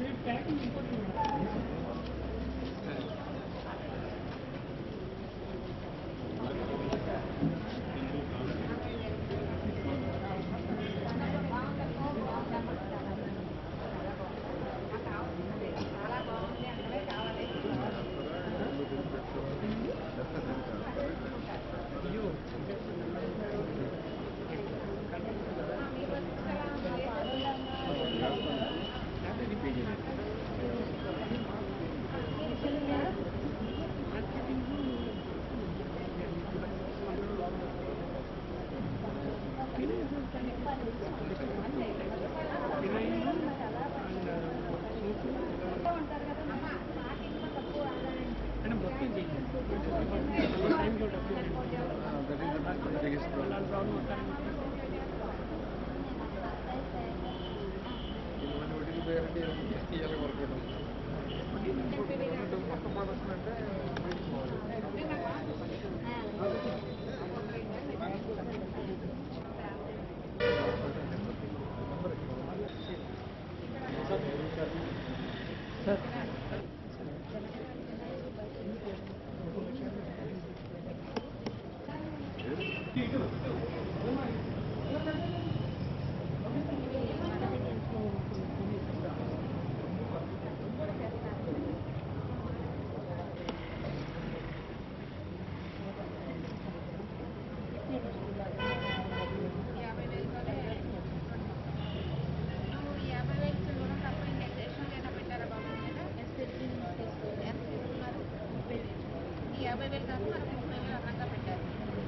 యాభై వేలతోనే నువ్వు యాభై వేలు రుణం తప్ప ఇంకా ఎగ్జాక్షన్ ఏదైనా పెట్టారా బాబు మీద ఎంత తీసుకున్నారు ముప్పై వేలు ఈ యాభై వేలు కాదు మనకు ముప్పై వేలు అదనంగా పెట్టారు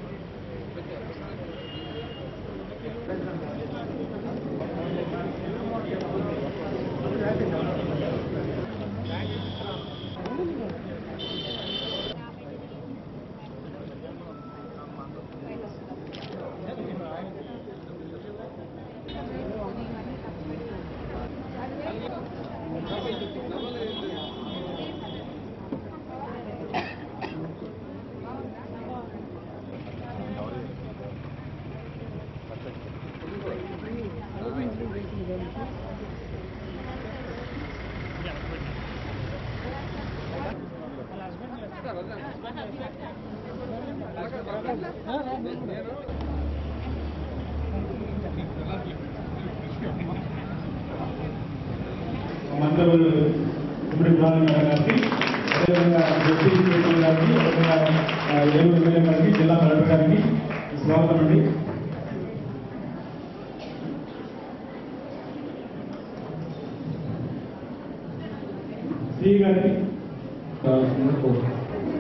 మంత్రులు ఇప్పుడు గారికి అదేవిధంగా డిప్యూటీ స్పీకర్ గారికి అదేవిధంగా ఆ, ఏలూరు ఎమ్మెల్యే గారికి జిల్లా కలెక్టర్ గారికి స్వాగతం అండి శ్రీ గారికి కావాల్సిందిగా కోరుతున్నాను.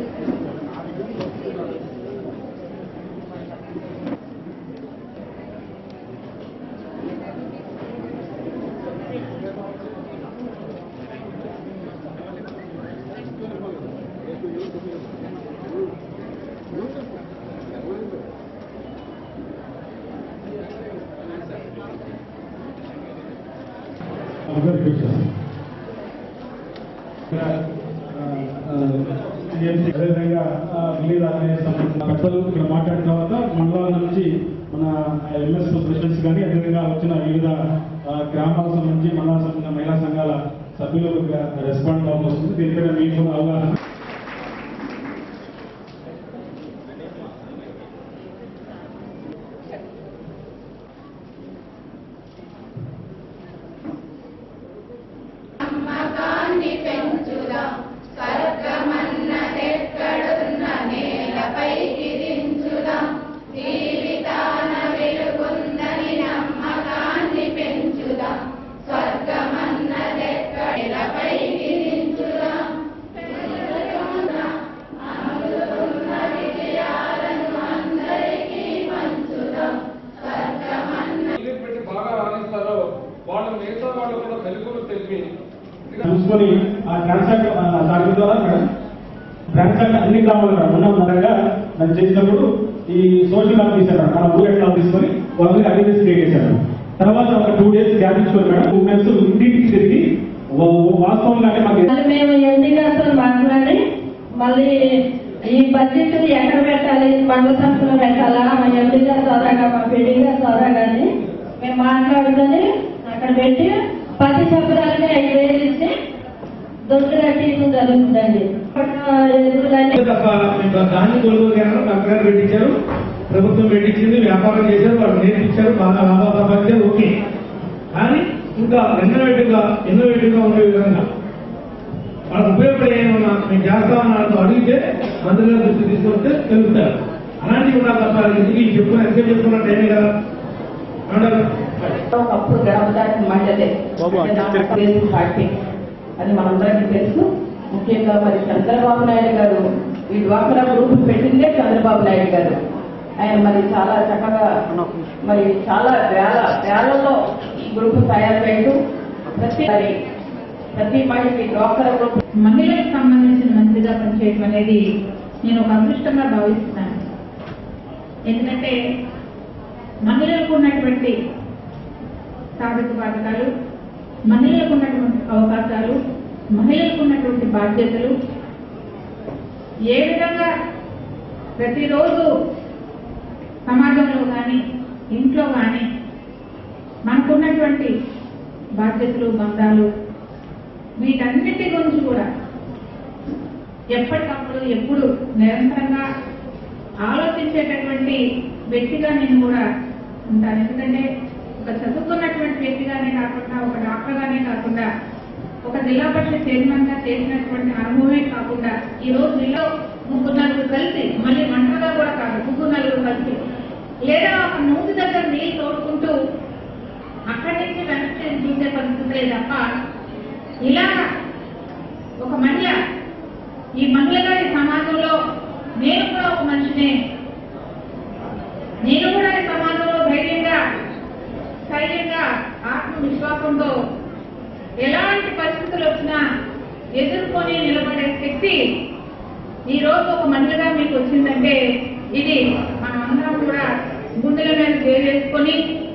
అందరూ కూర్చోండి. ఇక్కడ, ఆ, ఆ, TMC అదేవిధంగా ఆ, రిలీజ్ ఆర్గనైజేషన్ సంబంధించిన పెద్దలు ఇక్కడ మాట్లాడిన తర్వాత మండలాల నుంచి మన ఎంఎస్ ప్రెసిడెంట్స్ కానీ అదేవిధంగా వచ్చిన వివిధ ఆ, గ్రామాల సంబంధించి మండల సంబంధించిన మహిళా సంఘాల సభ్యులు రెస్పాండ్ కావాల్సి వస్తుంది దీనిపైన మీకు కూడా అవగాహన నమ్మకాన్ని పెంచుదాం స్వర్గమన్నదెక్కడున్న నేలపైకి దించుదాం జీవితాన వెలుగుందని నమ్మకాన్ని పెంచుదాం స్వర్గమన్నదెక్కడ నేలపైకి దించుదాం అందుకున్న విజయాలను అందరికీ పంచుదాం స్వర్గమన్న ఇల్లు పెట్టి బాగా రాణిస్తారో వాళ్ళు మిగతా వాళ్ళు కూడా మెరుగులు తెలిపి చూసుకొని ఆ ట్రాన్సాక్ట్ దాని ద్వారా మేడం ట్రాన్సాక్ట్ అన్ని గ్రామాలు మేడం ఉన్న విధంగా దాన్ని చేసినప్పుడు ఈ సోషల్ ఆఫీసర్ మన ఊరు ఎట్లా తీసుకొని వాళ్ళ మీద అవేర్నెస్ క్రియేట్ చేశారు తర్వాత ఒక టూ డేస్ గ్యాప్ ఇచ్చుకొని మేడం టూ మంత్స్ ఇంటికి తిరిగి వా- వాస్తవంగానే మాకు మళ్ళీ మేము ఎండి గారితో మాట్లాడి మళ్ళీ ఈ బడ్జెట్ ఎక్కడ పెట్టాలి మండల సంస్థలో పెట్టాలా మా ఎండి గారి ద్వారాగా మా పెళ్లి గారి ద్వారా కానీ మేము మాట్లాడుకొని అక్కడ పెట్టి పది చెప్పడానికి ఐదు వేలు ఇస్తే దొడ్డుగా టీచర్ జరుగుతుందండి ఎదురుగానే తప్ప మీకు ధాన్యం కొనుగోలు కేంద్రం డాక్టర్ గారు పెట్టించారు ప్రభుత్వం పెట్టించింది వ్యాపారం చేశారు వాళ్ళు నేర్పించారు బాగా లాభాలు సంపాదించారు ఓకే కానీ ఇంకా ఇన్నోవేటివ్ గా ఇన్నోవేటివ్ గా ఉండే విధంగా వాళ్ళకి ఉపయోగపడే ఏమన్నా మేము చేస్తామని వాళ్ళతో అడిగితే మంత్రి గారి దృష్టి తీసుకొస్తే తెలుపుతారు అలాంటివి ఉండాలి తప్ప ఇంటికి చెప్పుకున్న ఎంతసేపు చెప్పుకున్నట్టు ఏమీ కదా ఏమంటారు? ఒకప్పుడు గ్రామదానికి మండలే అంటే నాకు తెలుగు పార్టీ అది మనందరికీ తెలుసు ముఖ్యంగా మరి చంద్రబాబు నాయుడు గారు ఈ డ్వాక్రా గ్రూప్ పెట్టిందే చంద్రబాబు నాయుడు గారు ఆయన మరి చాలా చక్కగా మరి చాలా వేల వేలలో ఈ గ్రూప్ తయారు చేయడం ప్రతి మరి ప్రతి మహిళకి డ్వాక్రా గ్రూప్ మహిళలకు సంబంధించిన మంత్రిగా పనిచేయడం అనేది నేను ఒక అదృష్టంగా భావిస్తున్నాను ఎందుకంటే మహిళలకు ఉన్నటువంటి సాధక బాధకాలు మహిళలకు ఉన్నటువంటి అవకాశాలు మహిళలకు ఉన్నటువంటి బాధ్యతలు ఏ విధంగా ప్రతిరోజు సమాజంలో కానీ ఇంట్లో కానీ మనకున్నటువంటి బాధ్యతలు బంధాలు వీటన్నిటి గురించి కూడా ఎప్పటికప్పుడు ఎప్పుడు నిరంతరంగా ఆలోచించేటటువంటి వ్యక్తిగా నేను కూడా ఉంటాను ఎందుకంటే ఒక చదువుకున్నటువంటి వ్యక్తిగానే కాకుండా ఒక డాక్టర్గానే కాకుండా ఒక జిల్లా పరిషత్ చైర్మన్ గా చేసినటువంటి అనుభవమే కాకుండా ఈ రోజు జిల్లా ముగ్గురు నలుగురు కలిసి మళ్ళీ ఒంటరిగా కూడా కాదు ముగ్గురు నలుగురు కలిసి లేదా ఒక నూతి దగ్గర నీళ్ళు తోడుకుంటూ అక్కడి నుంచి వెనక్కి చూసే పరిస్థితులే తప్ప ఇలా ఒక మహిళ ఈ మహిళగా ఈ సమాజంలో నేను కూడా ఒక మనిషినే నేను కూడా ఈ సమాజంలో ధైర్యంగా ధైర్యంగా ఆత్మవిశ్వాసంతో ఎలాంటి పరిస్థితులు వచ్చినా ఎదుర్కొని నిలబడే శక్తి ఈ రోజు ఒక మహిళగా మీకు వచ్చిందంటే ఇది మనం అందరం కూడా గుండెల మీద వేరేసుకొని